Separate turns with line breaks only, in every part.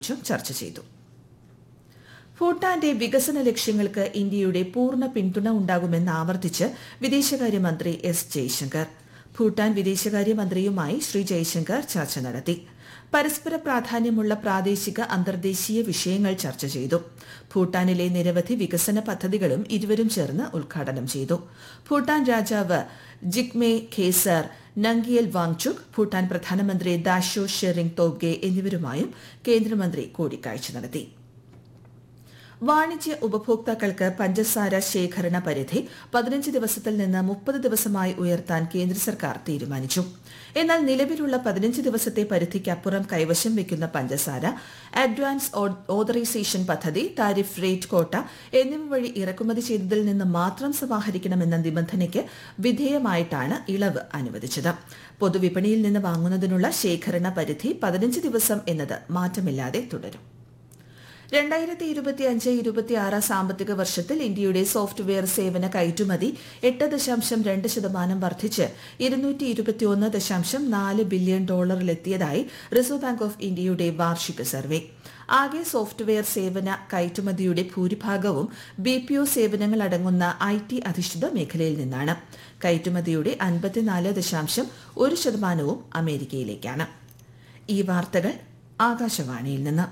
ും ചർച്ച ചെയ്തു ഭൂട്ടാന്റെ വികസന ലക്ഷ്യങ്ങൾക്ക് ഇന്ത്യയുടെ പൂർണ്ണ പിന്തുണ ഉണ്ടാകുമെന്ന് ആവർത്തിച്ച് വിദേശകാര്യമന്ത്രി എസ് ജയശങ്കർ ഭൂട്ടാൻ വിദേശകാര്യമന്ത്രിയുമായി ശ്രീ ജയശങ്കർ ചർച്ച നടത്തി പരസ്പര പ്രാധാന്യമുള്ള പ്രാദേശിക അന്തർദേശീയ വിഷയങ്ങൾ ചർച്ച ചെയ്തു ഭൂട്ടാനിലെ നിരവധി വികസന പദ്ധതികളും ഇരുവരും ചേർന്ന് ഉദ്ഘാടനം ചെയ്തു ഭൂട്ടാൻ രാജാവ് ജിഗ്മെ ഖേസർ നങ്കിയൽ വാങ്ചുക് ഭൂട്ടാൻ പ്രധാനമന്ത്രി ദാഷോ ഷെറിംഗ് തോബ്ഗെ എന്നിവരുമായും കേന്ദ്രമന്ത്രി കൂടിക്കാഴ്ച നടത്തി വാണിജ്യ ഉപഭോക്താക്കൾക്ക് പഞ്ചസാര ശേഖരണ പരിധി പതിനഞ്ച് ദിവസത്തിൽ നിന്ന് മുപ്പത് ദിവസമായി ഉയർത്താൻ കേന്ദ്ര സർക്കാർ തീരുമാനിച്ചു എന്നാൽ നിലവിലുള്ള പതിനഞ്ച് ദിവസത്തെ പരിധിക്കപ്പുറം കൈവശം വയ്ക്കുന്ന പഞ്ചസാര അഡ്വാൻസ് ഓതറൈസേഷൻ പദ്ധതി താരിഫ് റേറ്റ് കോട്ട എന്നിവ വഴി ഇറക്കുമതി ചെയ്തതിൽ നിന്ന് മാത്രം സമാഹരിക്കണമെന്ന നിബന്ധനയ്ക്ക് വിധേയമായിട്ടാണ് ഇളവ് അനുവദിച്ചത് പൊതുവിപണിയിൽ നിന്ന് വാങ്ങുന്നതിനുള്ള ശേഖരണ പരിധി പതിനഞ്ച് ദിവസം എന്നത് മാറ്റമില്ലാതെ തുടരും രണ്ടായിരത്തി ഇരുപത്തിയഞ്ച് ഇരുപത്തിയാറ് സാമ്പത്തിക വർഷത്തിൽ ഇന്ത്യയുടെ സോഫ്റ്റ്വെയർ സേവന കയറ്റുമതി എട്ട് ദശാംശം രണ്ട് ശതമാനം വർദ്ധിച്ച് ഇരുന്നൂറ്റി ഇരുപത്തിയൊന്ന് ദശാംശം നാല് ബില്യൺ ഡോളറിലെത്തിയതായി റിസർവ് ബാങ്ക് ഓഫ് ഇന്ത്യയുടെ വാർഷിക സർവേ ആകെ സോഫ്റ്റ്വെയർ സേവന കയറ്റുമതിയുടെ ഭൂരിഭാഗവും ബി പി ഒ സേവനങ്ങൾ അടങ്ങുന്ന ഐ ടി അധിഷ്ഠിത മേഖലയിൽ നിന്നാണ് കയറ്റുമതിയുടെ അൻപത്തിനാല് ദശാംശം ഒരു ശതമാനവും അമേരിക്കയിലേക്കാണ് ഈ വാർത്തകൾ ആകാശവാണിയിൽ നിന്ന്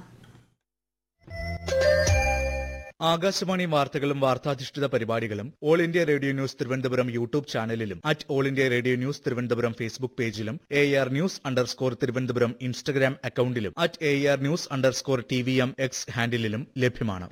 ആകാശവാണി വാർത്തകളും വാർത്താധിഷ്ഠിത പരിപാടികളും all India radio news Thiruvananthapuram YouTube ചാനലിലും at all India radio news Thiruvananthapuram Facebook പേജിലും A R news underscore Thiruvananthapuram Instagram അക്കൌണ്ടിലും at A R news underscore T V M X ഹാൻഡിലും ലഭ്യമാണ്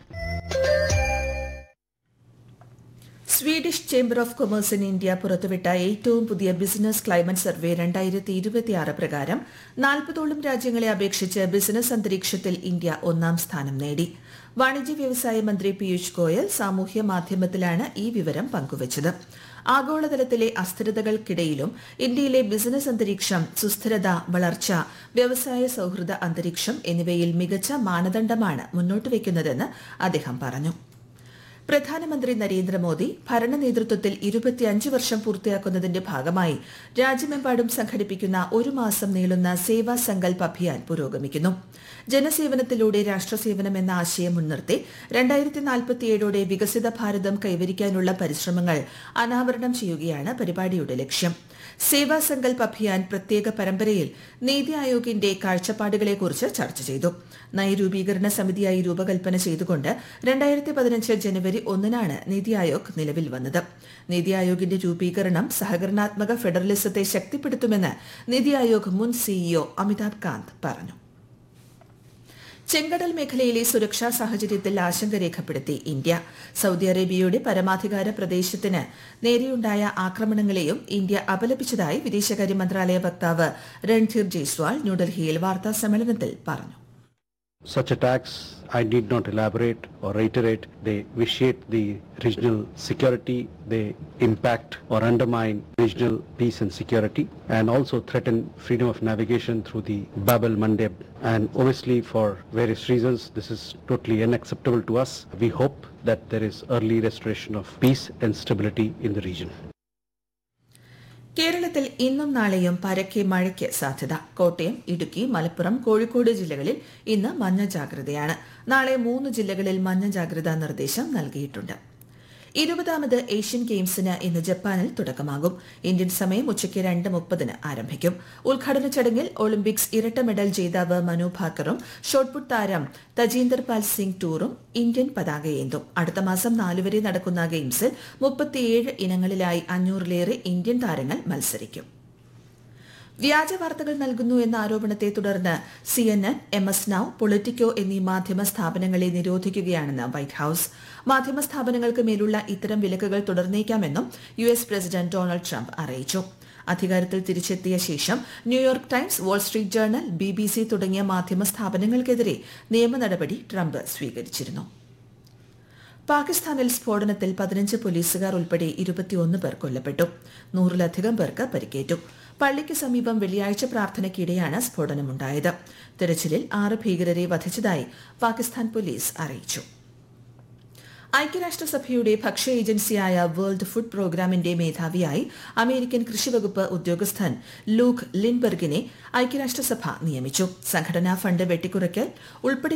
Swedish chamber of commerce in India പുറത്തുവിട്ട ഏറ്റവും പുതിയ business climate survey രണ്ടായിരത്തി ഇരുപത്തിയാറ് പ്രകാരം നാൽപ്പതോളം രാജ്യങ്ങളെ അപേക്ഷിച്ച് ബിസിനസ് അന്തരീക്ഷത്തിൽ ഇന്ത്യ ഒന്നാം സ്ഥാനം നേടി വാണിജ്യ വ്യവസായ മന്ത്രി പീയൂഷ് ഗോയൽ സാമൂഹ്യ മാധ്യമത്തിലാണ് ഈ വിവരം പങ്കുവച്ചത് ആഗോളതലത്തിലെ അസ്ഥിരതകൾക്കിടയിലും ഇന്ത്യയിലെ ബിസിനസ് അന്തരീക്ഷം സുസ്ഥിരത വളർച്ച വ്യവസായ സൌഹൃദ അന്തരീക്ഷം എന്നിവയിൽ മികച്ച മാനദണ്ഡമാണ് മുന്നോട്ട് വയ്ക്കുന്നതെന്ന് അദ്ദേഹം പറഞ്ഞു പ്രധാനമന്ത്രി നരേന്ദ്രമോദി ഭരണ നേതൃത്വത്തിൽ ഇരുപത്തിയഞ്ച് വർഷം പൂർത്തിയാക്കുന്നതിന്റെ ഭാഗമായി രാജ്യമെമ്പാടും സംഘടിപ്പിക്കുന്ന ഒരു മാസം നീളുന്ന സേവാ സങ്കൽപ് അഭിയാൻ പുരോഗമിക്കുന്നു ജനസേവനത്തിലൂടെ രാഷ്ട്രസേവനം എന്ന ആശയം മുൻനിർത്തി രണ്ടായിരത്തി നാൽപ്പത്തിയേഴോടെ വികസിത ഭാരതം കൈവരിക്കാനുള്ള പരിശ്രമങ്ങൾ അനാവരണം ചെയ്യുകയാണ് പരിപാടിയുടെ ലക്ഷ്യം സേവാ സങ്കൽപ് അഭിയാൻ പ്രത്യേക പരമ്പരയിൽ നീതി ആയോഗിന്റെ കാഴ്ചപ്പാടുകളെക്കുറിച്ച് ചർച്ച ചെയ്തു നയരൂപീകരണ സമിതിയായി രൂപകൽപ്പന ചെയ്തുകൊണ്ട് രണ്ടായിരത്തി പതിനഞ്ച് ജനുവരി ഒന്നിനാണ് നീതി ആയോഗ് നിലവിൽ വന്നത് നീതി ആയോഗിന്റെ രൂപീകരണം സഹകരണാത്മക ഫെഡറലിസത്തെ ശക്തിപ്പെടുത്തുമെന്ന് നീതി ആയോഗ് മുൻ സിഇഒ അമിതാഭ് കാന്ത് പറഞ്ഞു ചെങ്കടൽ മേഖലയിലെ സുരക്ഷാ സാഹചര്യത്തിൽ ആശങ്ക രേഖപ്പെടുത്തി ഇന്ത്യ സൌദി അറേബ്യയുടെ പരമാധികാര പ്രദേശത്തിന് നേരെയുണ്ടായ ആക്രമണങ്ങളെയും ഇന്ത്യ അപലപിച്ചതായി വിദേശകാര്യ മന്ത്രാലയ വക്താവ് രൺധീർ ജയ്സ്വാൾ ന്യൂഡൽഹിയിൽ വാർത്താ സമ്മേളനത്തിൽ പറഞ്ഞു
Such attacks, I need not elaborate or reiterate, they vitiate the regional security, they impact or undermine regional peace and security, and also threaten freedom of navigation through the Bab al-Mandeb. And obviously for various reasons, this is totally unacceptable to us. We hope that there is early restoration of peace and stability in the region.
കേരളത്തിൽ ഇന്നും നാളെയും പരക്കെ മഴയ്ക്ക് സാധ്യത കോട്ടയം ഇടുക്കി മലപ്പുറം കോഴിക്കോട് ജില്ലകളിൽ ഇന്ന് മഞ്ഞ ജാഗ്രതയാണ് നാളെ മൂന്ന് ജില്ലകളിൽ മഞ്ഞ ജാഗ്രതാ നിർദ്ദേശം നൽകിയിട്ടുണ്ട് ഇരുപതാമത് ഏഷ്യൻ ഗെയിംസിന് ഇന്ന് ജപ്പാനിൽ തുടക്കമാകും ഇന്ത്യൻ സമയം ഉച്ചയ്ക്ക് രണ്ട് മുപ്പതിന് ആരംഭിക്കും ഉദ്ഘാടന ചടങ്ങിൽ ഒളിമ്പിക്സ് ഇരട്ട മെഡൽ ജേതാവ് മനു ഭാക്കറും ഷോട്ട്പുട്ട് താരം തജീന്ദർ പാൽ സിംഗ് ടൂറും ഇന്ത്യൻ പതാകയേന്തും അടുത്ത മാസം നാലുവരെ നടക്കുന്ന ഗെയിംസിൽ മുപ്പത്തിയേഴ് ഇനങ്ങളിലായി അഞ്ഞൂറിലേറെ ഇന്ത്യൻ താരങ്ങൾ മത്സരിക്കും വ്യാജ വാർത്തകൾ നൽകുന്നു എന്ന ആരോപണത്തെ തുടർന്ന് C N N M S now Politico എന്നീ മാധ്യമ സ്ഥാപനങ്ങളെ നിരോധിക്കുകയാണെന്ന് വൈറ്റ് ഹൌസ് മാധ്യമ സ്ഥാപനങ്ങൾക്ക് മേലുള്ള ഇത്തരം വിലക്കുകൾ തുടർന്നേക്കാമെന്നും U S president Donald Trump അറിയിച്ചു അധികാരത്തിൽ തിരിച്ചെത്തിയ ശേഷം New York Times Wall Street Journal B B C തുടങ്ങിയ മാധ്യമ സ്ഥാപനങ്ങൾക്കെതിരെ നിയമ നടപടി ട്രംപ് സ്വീകരിച്ചിരുന്നു പാകിസ്ഥാനിൽ സ്ഫോടനത്തിൽ പതിനഞ്ച് പോലീസുകാർ ഉൾപ്പെടെ ഇരുപത്തിയൊന്ന് പേർ കൊല്ലപ്പെട്ടു നൂറിലധികം പേർക്ക് പരിക്കേറ്റു പള്ളിക്ക് സമീപം വെള്ളിയാഴ്ച പ്രാർത്ഥനയ്ക്കിടെയാണ് സ്ഫോടനമുണ്ടായത് തെരച്ചിലിൽ ആറ് ഭീകരരെ വധിച്ചതായി പാകിസ്ഥാൻ പോലീസ് അറിയിച്ചു ഐക്യരാഷ്ട്രസഭയുടെ ഭക്ഷ്യ ഏജൻസിയായ വേൾഡ് ഫുഡ് പ്രോഗ്രാമിന്റെ മേധാവിയായി അമേരിക്കൻ കൃഷിവകുപ്പ് ഉദ്യോഗസ്ഥൻ ലൂക്ക് ലിൻബർഗിനെ ഐക്യരാഷ്ട്രസഭ നിയമിച്ചു സംഘടനാ ഫണ്ട് വെട്ടിക്കുറയ്ക്കൽ ഉൾപ്പെടെ